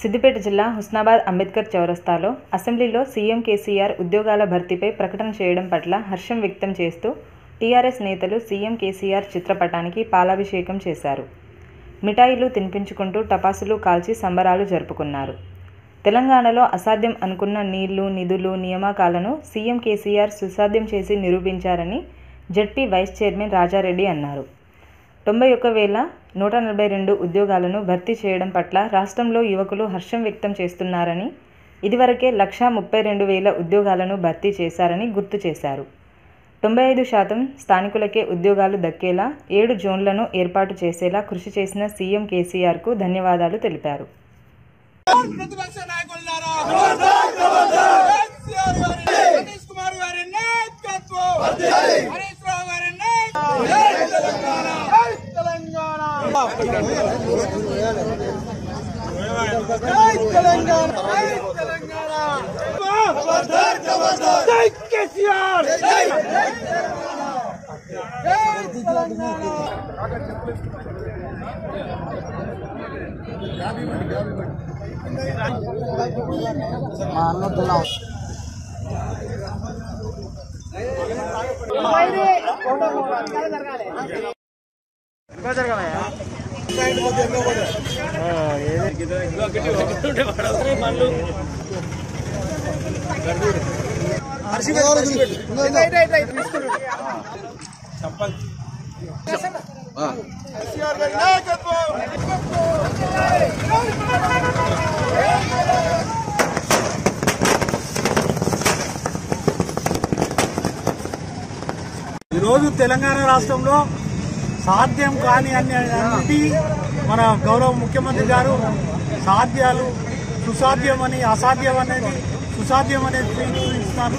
సిద్దిపేట జిల్లా హుస్నాబాద్ అంబేద్కర్ చౌరస్తాలో అసెంబ్లీలో సీఎం కేసీఆర్ ఉద్యోగాల భర్తీపై ప్రకటన చేయడం పట్ల హర్షం వ్యక్తం చేస్తూ టీఆర్ఎస్ నేతలు సీఎం కేసీఆర్ చిత్రపటానికి పాలాభిషేకం చేశారు మిఠాయిలు తినిపించుకుంటూ టపాసులు కాల్చి సంబరాలు జరుపుకున్నారు తెలంగాణలో అసాధ్యం అనుకున్న నీళ్లు నిధులు నియామకాలను సీఎం కేసీఆర్ సుసాధ్యం చేసి నిరూపించారని జడ్పీ వైస్ చైర్మన్ రాజారెడ్డి అన్నారు తొంభై ఒక్క వేల నూట నలభై రెండు ఉద్యోగాలను భర్తీ చేయడం పట్ల రాష్ట్రంలో యువకులు హర్షం వ్యక్తం చేస్తున్నారని ఇదివరకే లక్షా ముప్పై రెండు వేల ఉద్యోగాలను భర్తీ చేశారని గుర్తు చేశారు తొంభై ఐదు శాతం స్థానికులకే ఉద్యోగాలు దక్కేలా ఏడు జోన్లను ఏర్పాటు చేసేలా కృషి చేసిన సీఎం కేసీఆర్కు ధన్యవాదాలు తెలిపారు ప్రతిపక్ష నాయకులారా కేసీఆర్ గారి సతీష్ కుమార్ గారి నాయకత్వం హరీష్ రావు గారి నాయకత్వం జై తెలంగాణ జై తెలంగాణ జై తెలంగాణ జై తెలంగాణ జై కేసీఆర్ జై తెలంగాణ కేసీఆర్ గారి నాయకత్వం ఈరోజు తెలంగాణ రాష్ట్రంలో సాధ్యం కాని అన్ని అన్నిటి మన గౌరవ ముఖ్యమంత్రి గారు సాధ్యాలు సుసాధ్యం అని అసాధ్యం అనేది సుసాధ్యం అనేది చూపిస్తున్నారు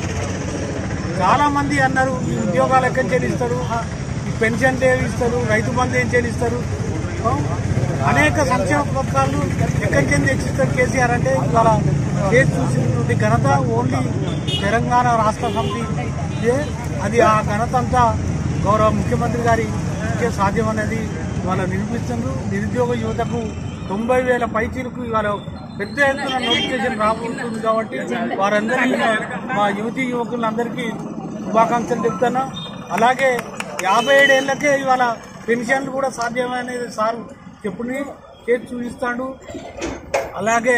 చాలా మంది అన్నారు ఈ ఉద్యోగాలు ఎక్కడి చెల్లిస్తారు ఈ పెన్షన్ ఏమి ఇస్తారు రైతు బంధు ఏం చెల్లిస్తారు ఆ? అనేక సంక్షేమ పథకాలు ఎక్కడి నుంచి తెచ్చిస్తారు కేసీఆర్ అంటే ఇవాళ చేసి చూసినటువంటి ఘనత ఓన్లీ తెలంగాణ రాష్ట్ర సమితి ఇదే అది ఆ ఘనత అంతా గౌరవ ముఖ్యమంత్రి గారి ముఖ్య సాధ్యం అనేది ఇవాళ నిరూపిస్తున్నారు నిరుద్యోగ యువతకు తొంభై వేల పైచీలకు ఇవాళ పెద్ద ఎత్తున నోటిఫికేషన్ రాబోతుంది కాబట్టి వారందరికీ మా యువతీ యువకులందరికీ శుభాకాంక్షలు చెప్తాను అలాగే యాభై ఏడేళ్లకే ఇవాళ పెన్షన్లు కూడా సాధ్యమనేది సార్ చెప్పుని చేసి చూపిస్తాడు అలాగే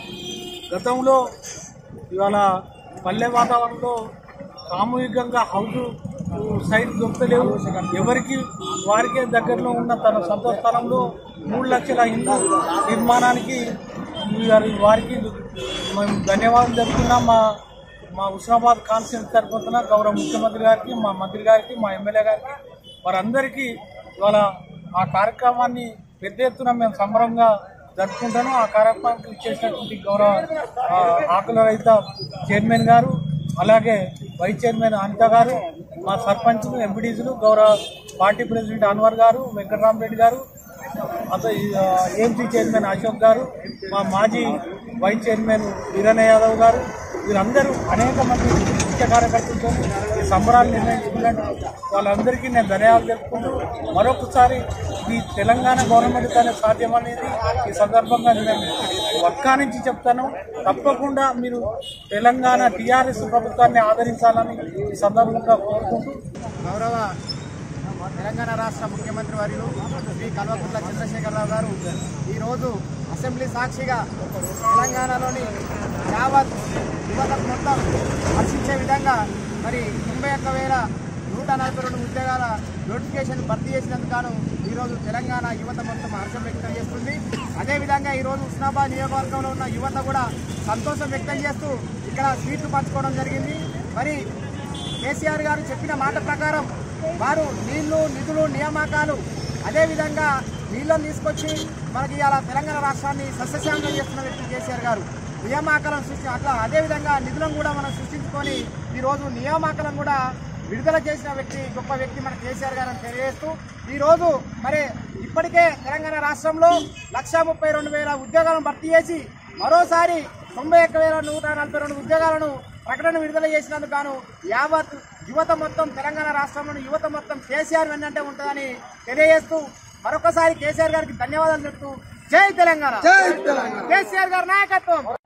గతంలో ఇవాళ పల్లె వాతావరణంలో సామూహికంగా హౌస్ సైట్ దొరకలేవు ఎవరికి వారికే దగ్గరలో ఉన్న తన సొంత స్థలంలో మూడు లక్షల ఇల్లు నిర్మాణానికి వారి- వారికి మేము ధన్యవాదాలు చెప్తున్నాం మా మా హుస్నాబాద్ కాన్స్టిట్యూన్స్ తరపున గౌరవ ముఖ్యమంత్రి గారికి మా మంత్రి గారికి మా ఎమ్మెల్యే గారికి వారందరికీ ఇవాళ ఆ కార్యక్రమాన్ని పెద్ద ఎత్తున మేము సంబరంగా జరుపుకుంటాను ఆ కార్యక్రమానికి ఇచ్చేసినటువంటి గౌరవ ఆ, ఆకుల రైత చైర్మన్ గారు అలాగే వైస్ చైర్మన్ అనిత గారు మా సర్పంచ్లు ఎంపీడీసీలు గౌరవ పార్టీ ప్రెసిడెంట్ అన్వర్ గారు వెంకటరామరెడ్డి గారు అతను ఏఎంసీ చైర్మన్ అశోక్ గారు మా మాజీ వైస్ చైర్మన్ వీరన్న యాదవ్ గారు వీరందరూ అనేక మంది ముఖ్య కార్యకర్తలతో ఈ సంబరాలు నిర్ణయించుకున్నాను వాళ్ళందరికీ నేను ధన్యవాదాలు తెలుపుకుంటూ మరొకసారి ఈ తెలంగాణ గవర్నమెంట్ తన సాధ్యం అనేది ఈ సందర్భంగా నేను ఒక్కా నుంచి చెప్తాను తప్పకుండా మీరు తెలంగాణ టీఆర్ఎస్ ప్రభుత్వాన్ని ఆదరించాలని ఈ సందర్భంగా కోరుకుంటూ గౌరవ తెలంగాణ రాష్ట్ర ముఖ్యమంత్రి వర్యులు శ్రీ కల్వకుంట్ల చంద్రశేఖరరావు గారు ఈరోజు అసెంబ్లీ సాక్షిగా తెలంగాణలోని యావత్ యువతకు మొత్తం హర్షించే విధంగా మరి తొంభై ఒక్క వేల నూట నలభై రెండు ఉద్యోగాల నోటిఫికేషన్ భర్తీ చేసినందుకు గాను ఈరోజు తెలంగాణ యువత మొత్తం హర్షం వ్యక్తం చేస్తుంది అదేవిధంగా ఈరోజు ఉస్నాబాద్ నియోజకవర్గంలో ఉన్న యువత కూడా సంతోషం వ్యక్తం చేస్తూ ఇక్కడ సీట్లు పంచుకోవడం జరిగింది మరి కేసీఆర్ గారు చెప్పిన మాట ప్రకారం వారు నీళ్లు నిధులు నియామకాలు అదేవిధంగా నీళ్ళని తీసుకొచ్చి మనకి ఇలా తెలంగాణ రాష్ట్రాన్ని సస్యశాంతం చేస్తున్న వ్యక్తి కేసీఆర్ గారు నియామకాలను సృష్టి అట్లా అదేవిధంగా నిధులను కూడా మనం సృష్టించుకొని ఈరోజు నియామకాలను కూడా విడుదల చేసిన వ్యక్తి గొప్ప వ్యక్తి మన కేసీఆర్ గారు అని తెలియజేస్తూ ఈరోజు మరి ఇప్పటికే తెలంగాణ రాష్ట్రంలో లక్షా ముప్పై రెండు వేల ఉద్యోగాలను భర్తీ చేసి మరోసారి తొంభై ఒక్క వేల నూట నలభై రెండు ఉద్యోగాలను ప్రకటన విడుదల చేసినందుకు గాను యావత్ యువత మొత్తం తెలంగాణ రాష్ట్రంలోని యువత మొత్తం కేసీఆర్ వెన్నంటే ఉంటుందని తెలియజేస్తూ మరొకసారి కేసీఆర్ గారికి ధన్యవాదాలు చెప్తూ జై తెలంగాణ జై తెలంగాణ కేసీఆర్ గారి నాయకత్వం